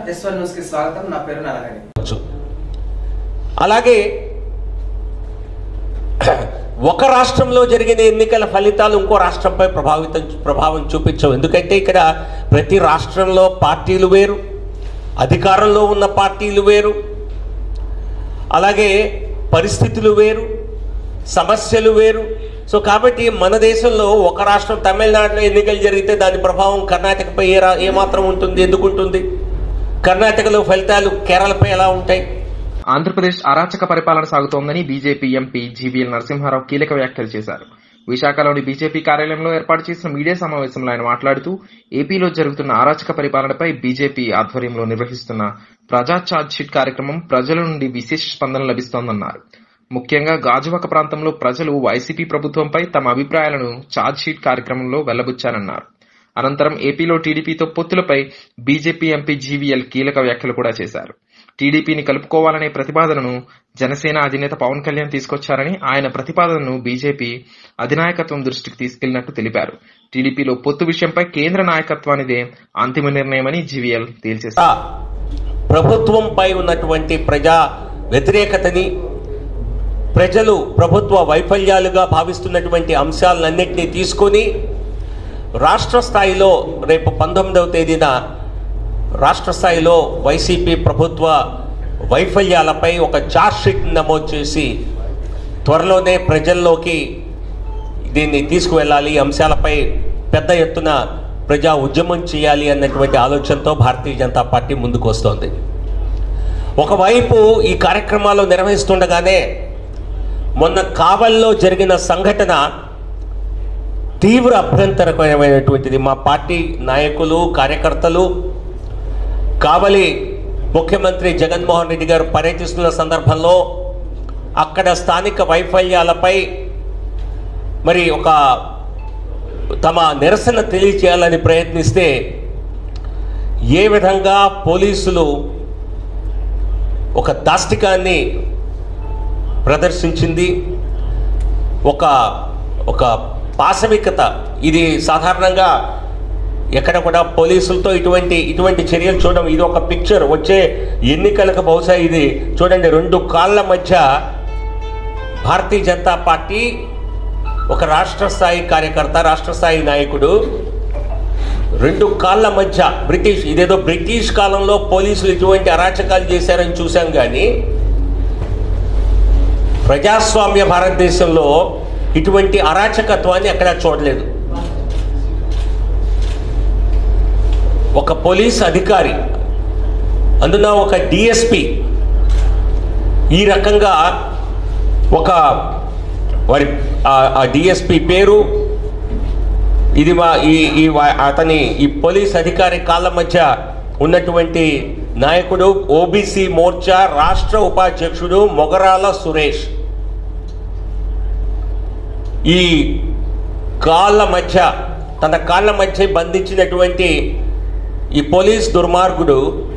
ఎస్వల్ news కి స్వాగతం నా పేరు నరహరి వచ్చు. అలాగే ఒక రాష్ట్రంలో జరిగిన ఎన్నికల ఫలితాలు ఇంకో రాష్ట్రంపై ప్రభావితం ప్రభావం చూపించవు ఎందుకంటే ఇక్కడ ప్రతి రాష్ట్రంలో పార్టీలు వేరు అధికారంలో ఉన్న పార్టీలు వేరు అలాగే పరిస్థితులు వేరు సమస్యలు వేరు సో కాబట్టి మన దేశంలో ఒక రాష్ట్రం తమిళనాడులో ఎన్నికలు జరిగితే దాని ప్రభావం కర్ణాటకపై ఏ రా- ఏమాత్రం ఉంటుంది ఎందుకు ఉంటుంది కర్ణాటకలో ఫలితాలు కేరళపై ఎలా ఉంటాయి ఆంధ్రప్రదేశ్ అరాచక పరిపాలన సాగుతోందని బీజేపీ ఎంపీ జీవీఎల్ నరసింహారావు కీలక వ్యాఖ్యలు చేశారు విశాఖలోని బీజేపీ కార్యాలయంలో ఏర్పాటు చేసిన మీడియా సమావేశంలో ఆయన మాట్లాడుతూ ఏపీలో జరుగుతున్న అరాచక పరిపాలనపై బీజేపీ ఆధ్వర్యంలో నిర్వహిస్తున్న ప్రజా ఛార్జ్ షీట్ కార్యక్రమం ప్రజల నుండి విశేష స్పందన లభిస్తోందన్నారు ముఖ్యంగా గాజువాక ప్రాంతంలో ప్రజలు వైసీపీ ప్రభుత్వంపై తమ అభిప్రాయాలను ఛార్జ్ షీట్ కార్యక్రమంలో వెల్లబుచ్చారన్నారు అనంతరం ఏపీలో టీడీపీతో పొత్తులపై బీజేపీ ఎంపీ జీవీఎల్ కీలక వ్యాఖ్యలు కూడా చేశారు టీడీపీని కలుపుకోవాలనే ప్రతిపాదనను జనసేన అధినేత పవన్ కళ్యాణ్ తీసుకొచ్చారని ఆయన ప్రతిపాదనను బీజేపీ అధినాయకత్వం దృష్టికి తీసుకెళ్లినట్టు తెలిపారు టీడీపీలో పొత్తు విషయంపై కేంద్ర నాయకత్వానిదే అంతిమ నిర్ణయమని జీవీఎల్ తేల్చేశారు ఆ ప్రభుత్వంపై ఉన్నటువంటి ప్రజా వ్యతిరేకతని ప్రజలు ప్రభుత్వ వైఫల్యాలుగా భావిస్తున్నటువంటి అంశాలన్నింటినీ తీసుకొని రాష్ట్ర స్థాయిలో రేపు పంతొమ్మిదవ తేదీన రాష్ట్ర స్థాయిలో వైసీపీ ప్రభుత్వ వైఫల్యాలపై ఒక ఛార్జ్ షీట్ నమోదు చేసి త్వరలోనే ప్రజల్లోకి దీన్ని తీసుకువెళ్ళాలి ఈ అంశాలపై పెద్ద ఎత్తున ప్రజా ఉద్యమం చేయాలి అన్నటువంటి ఆలోచనతో భారతీయ జనతా పార్టీ ముందుకు వస్తోంది ఒకవైపు ఈ కార్యక్రమాలు నిర్వహిస్తుండగానే మొన్న కావల్లో జరిగిన సంఘటన తీవ్ర అభ్యంతరకరమైనటువంటిది మా పార్టీ నాయకులు కార్యకర్తలు కావలి ముఖ్యమంత్రి జగన్మోహన్ రెడ్డి గారు పర్యటిస్తున్న సందర్భంలో అక్కడ స్థానిక వైఫల్యాలపై మరి ఒక తమ నిరసన తెలియచేయాలని ప్రయత్నిస్తే ఏ విధంగా పోలీసులు ఒక దాష్టికాన్ని ప్రదర్శించింది ఒక ఒక పాశవికత ఇది సాధారణంగా ఎక్కడ కూడా పోలీసులతో ఇటువంటి ఇటువంటి చర్యలు చూడడం ఇది ఒక పిక్చర్ వచ్చే ఎన్నికలకు బహుశా ఇది చూడండి రెండు కాళ్ళ మధ్య భారతీయ జనతా పార్టీ ఒక రాష్ట్ర స్థాయి కార్యకర్త రాష్ట్ర స్థాయి నాయకుడు రెండు కాళ్ళ మధ్య బ్రిటిష్ ఇదేదో బ్రిటిష్ కాలంలో పోలీసులు ఇటువంటి అరాచకాలు చేశారని చూశాం కానీ ప్రజాస్వామ్య భారతదేశంలో ఇటువంటి అరాచకత్వాన్ని ఎక్కడా చూడలేదు ఒక పోలీస్ అధికారి అందున ఒక డిఎస్పి ఈ రకంగా ఒక వారి ఆ డిఎస్పి పేరు ఇది మా ఈ ఈ వా- అతని ఈ పోలీస్ అధికారి కాళ్ళ మధ్య ఉన్నటువంటి నాయకుడు ఓబీసీ మోర్చా రాష్ట్ర ఉపాధ్యక్షుడు మొగరాల సురేష్ ఈ కాళ్ళ మధ్య తన కాళ్ళ మధ్య బంధించినటువంటి ఈ పోలీస్ దుర్మార్గుడు